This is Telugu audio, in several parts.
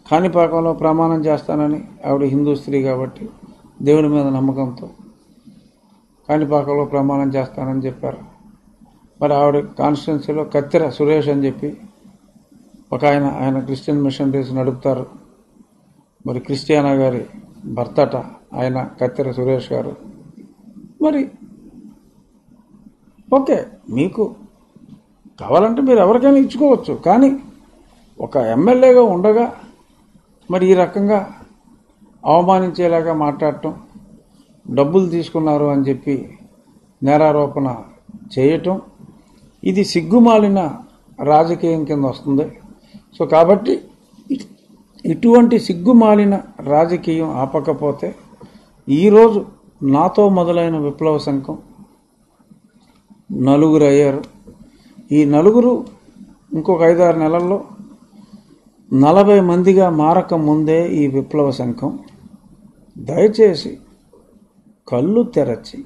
కాణిపాకంలో ప్రమాణం చేస్తానని ఆవిడ హిందూ స్త్రీ కాబట్టి దేవుడి మీద నమ్మకంతో కాణిపాకంలో ప్రమాణం చేస్తానని చెప్పారు మరి ఆవిడ కాన్స్టిట్యున్సీలో కత్తెర సురేష్ అని చెప్పి ఒక ఆయన ఆయన క్రిస్టియన్ మిషనరీస్ నడుపుతారు మరి క్రిస్టియానా గారి భర్తట ఆయన కత్తెర సురేష్ గారు మరి ఓకే మీకు కావాలంటే మీరు ఎవరికైనా ఇచ్చుకోవచ్చు కానీ ఒక ఎమ్మెల్యేగా ఉండగా మరి ఈ రకంగా అవమానించేలాగా మాట్లాడటం డబ్బులు తీసుకున్నారు అని చెప్పి నేరారోపణ చేయటం ఇది సిగ్గుమాలిన రాజకీయం కింద వస్తుంది సో కాబట్టి ఇ- ఇటువంటి సిగ్గుమాలిన రాజకీయం ఆపకపోతే ఈరోజు నాతో మొదలైన విప్లవ సంఘం నలుగురు అయ్యారు ఈ నలుగురు ఇంకొక ఐదారు నెలల్లో నలభై మందిగా మారక ముందే ఈ విప్లవ సంఘం దయచేసి కళ్ళు తెరచి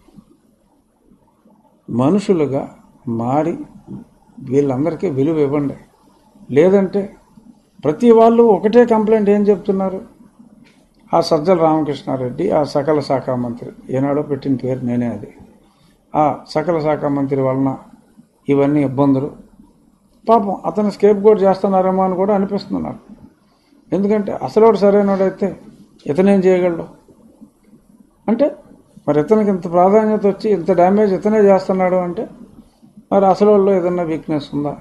మనుషులుగా మారి వీళ్ళందరికీ విలువ ఇవ్వండి లేదంటే ప్రతి వాళ్ళు ఒకటే కంప్లైంట్ ఏం చెప్తున్నారు ఆ సజ్జల రామకృష్ణారెడ్డి ఆ సకల శాఖ మంత్రి ఏనాడో పెట్టిన పేరు నేనే అది ఆ సకల శాఖ మంత్రి వలన ఇవన్నీ ఇబ్బందులు పాపం అతను స్కేప్ గోడ్ చేస్తున్నారేమో అని కూడా అనిపిస్తుంది నాకు ఎందుకంటే అసలు సరైనడైతే ఇతనేం చేయగలడు అంటే మరి ఇతనికి ఇంత ప్రాధాన్యత వచ్చి ఇంత డ్యామేజ్ ఇతనే చేస్తున్నాడు అంటే మరి అసలు వాళ్ళు ఏదన్నా వీక్నెస్ ఉందా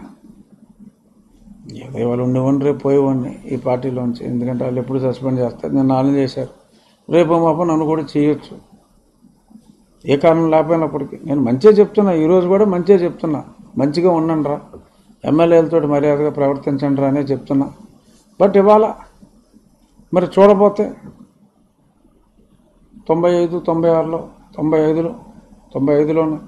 ఏదో వాళ్ళు ఉండేవాడిని రేపు పోయేవాడిని ఈ పార్టీలోంచి ఎందుకంటే వాళ్ళు ఎప్పుడు సస్పెండ్ చేస్తారు నేను నాలుగు చేశారు రేపు మాప నన్ను కూడా చేయొచ్చు ఏ కారణం లేకపోయినప్పటికీ నేను మంచిగా చెప్తున్నా ఈరోజు కూడా మంచిగా చెప్తున్నా మంచిగా ఉండండి రా ఎమ్మెల్యేలతో మర్యాదగా ప్రవర్తించండి రా అనే చెప్తున్నా బట్ ఇవాళ మరి చూడబోతే తొంభై ఐదు తొంభై ఆరులో తొంభై ఐదులో తొంభై ఐదులోనే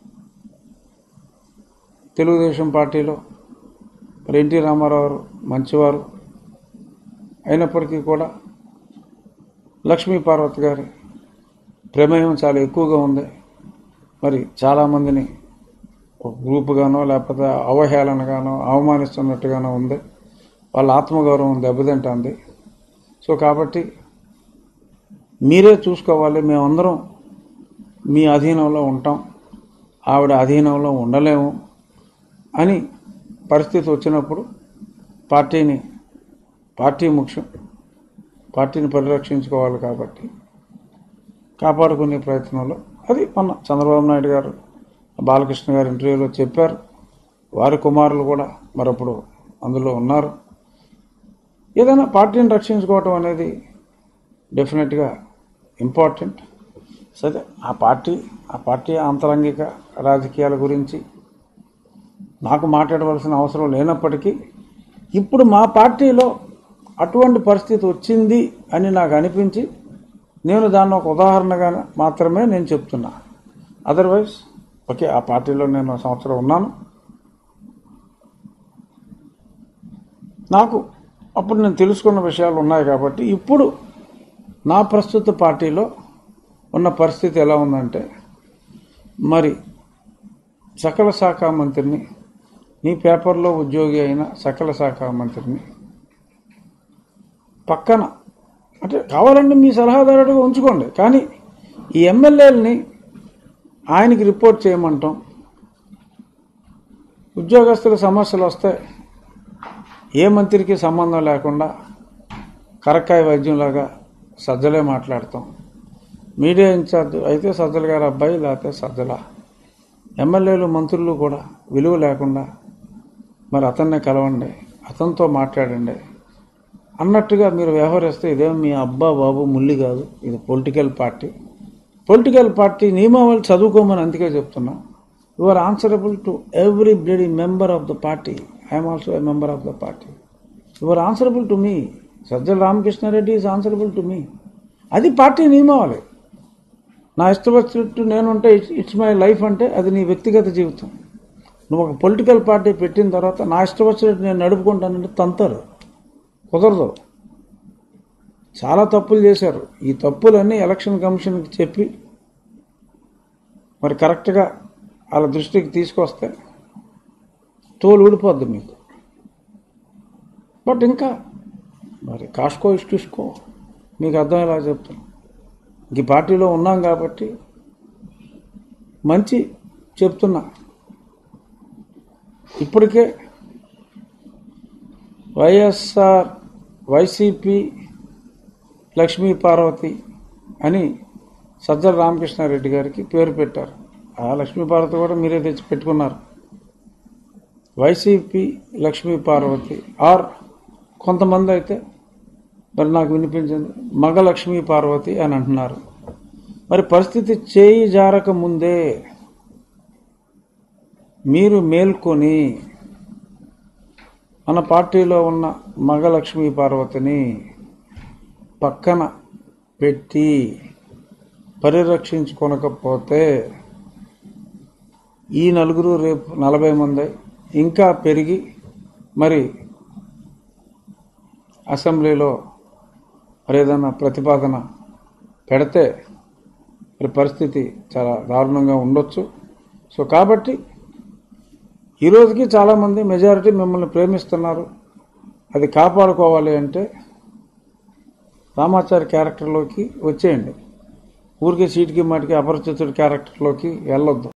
తెలుగుదేశం పార్టీలో మరి ఎన్టీ రామారావు గారు మంచివారు అయినప్పటికీ కూడా లక్ష్మీ పార్వతి గారి ప్రమేయం చాలా ఎక్కువగా ఉంది మరి చాలామందిని ఒక గ్రూపుగానో లేకపోతే అవహేళనగానో అవమానిస్తున్నట్టుగానో ఉంది వాళ్ళ ఆత్మగౌరవం దెబ్బతింటుంది సో కాబట్టి మీరే చూసుకోవాలి మేమందరం మీ అధీనంలో ఉంటాం ఆవిడ అధీనంలో ఉండలేము అని పరిస్థితి వచ్చినప్పుడు పార్టీని పార్టీ ముఖ్యం పార్టీని పరిరక్షించుకోవాలి కాబట్టి కాపాడుకునే ప్రయత్నంలో అది మొన్న చంద్రబాబు నాయుడు గారు బాలకృష్ణ గారు ఇంటర్వ్యూలో చెప్పారు వారి కుమారులు కూడా మరప్పుడు అందులో ఉన్నారు ఏదైనా పార్టీని రక్షించుకోవటం అనేది డెఫినెట్గా ఇంపార్టెంట్ సరే ఆ పార్టీ ఆ పార్టీ ఆంతరంగిక రాజకీయాల గురించి నాకు మాట్లాడవలసిన అవసరం లేనప్పటికీ ఇప్పుడు మా పార్టీలో అటువంటి పరిస్థితి వచ్చింది అని నాకు అనిపించి నేను దాన్ని ఒక ఉదాహరణగా మాత్రమే నేను చెప్తున్నా అదర్వైజ్ ఓకే ఆ పార్టీలో నేను ఒక సంవత్సరం ఉన్నాను నాకు అప్పుడు నేను తెలుసుకున్న విషయాలు ఉన్నాయి కాబట్టి ఇప్పుడు నా ప్రస్తుత పార్టీలో ఉన్న పరిస్థితి ఎలా ఉందంటే మరి సకల శాఖ మంత్రిని నీ పేపర్లో ఉద్యోగి అయిన సకల శాఖ మంత్రిని పక్కన అంటే కావాలంటే మీ సలహాదారుడిగా ఉంచుకోండి కానీ ఈ ఎమ్మెల్యేలని ఆయనకి రిపోర్ట్ చేయమంటాం ఉద్యోగస్తుల సమస్యలు వస్తే ఏ మంత్రికి సంబంధం లేకుండా కరక్కాయ వైద్యంలాగా సజ్జలే మాట్లాడతాం మీడియా ఇన్ఛార్జ్ అయితే సజ్జల గారి అబ్బాయి లేకపోతే సజ్జల ఎమ్మెల్యేలు మంత్రులు కూడా విలువ లేకుండా మరి అతన్నే కలవండి అతనితో మాట్లాడండి అన్నట్టుగా మీరు వ్యవహరిస్తే ఇదేం మీ అబ్బా బాబు ముల్లి కాదు ఇది పొలిటికల్ పార్టీ పొలిటికల్ పార్టీ నియమావళి చదువుకోమని అందుకే చెప్తున్నా you are answerable to every bloody member of the party I'm also a member of the party you are answerable to me Sajjala Ramakrishna Reddy is answerable to me అది పార్టీ నియమావళి నా ఇష్టం వచ్చినట్టు నేనుంటే ఇట్స్ మై లైఫ్ అంటే అది నీ వ్యక్తిగత జీవితం నువ్వు ఒక పొలిటికల్ పార్టీ పెట్టిన తర్వాత నా ఇష్టం వచ్చినట్టు నేను నడుపుకుంటానంటే తంతారు కుదరదు చాలా తప్పులు చేశారు ఈ తప్పులన్నీ ఎలక్షన్ కమిషన్కి చెప్పి మరి కరెక్ట్గా వాళ్ళ దృష్టికి తీసుకొస్తే తోలు ఊడిపోద్ది మీకు బట్ ఇంకా మరి కాసుకో ఇష్టిసుకో మీకు అర్థమయ్యేలా చెప్తాను ఈ పార్టీలో ఉన్నాం కాబట్టి మంచి చెప్తున్నా ఇప్పటికే వైఎస్ఆర్ వైసీపీ లక్ష్మీ పార్వతి అని సజ్జల రామకృష్ణారెడ్డి గారికి పేరు పెట్టారు ఆ లక్ష్మీ పార్వతి కూడా మీరే తెచ్చి పెట్టుకున్నారు వైసీపీ లక్ష్మీ పార్వతి ఆర్ కొంతమంది అయితే మరి నాకు వినిపించింది మగ లక్ష్మీ పార్వతి అని అంటున్నారు మరి పరిస్థితి చేయి జారక ముందే మీరు మేల్కొని మన పార్టీలో ఉన్న మగ లక్ష్మీ పార్వతిని పక్కన పెట్టి పరిరక్షించుకొనకపోతే ఈ నలుగురు రేపు నలభై మంది ఇంకా పెరిగి మరి అసెంబ్లీలో మరి ఏదైనా ప్రతిపాదన పెడితే మరి పరిస్థితి చాలా దారుణంగా ఉండొచ్చు సో కాబట్టి ఈ రోజుకి చాలామంది మెజారిటీ మిమ్మల్ని ప్రేమిస్తున్నారు అది కాపాడుకోవాలి అంటే రామాచారి క్యారెక్టర్లోకి వచ్చేయండి ఊరికే సీటుకి మాటికి అపరిచితుడి క్యారెక్టర్లోకి వెళ్ళొద్దు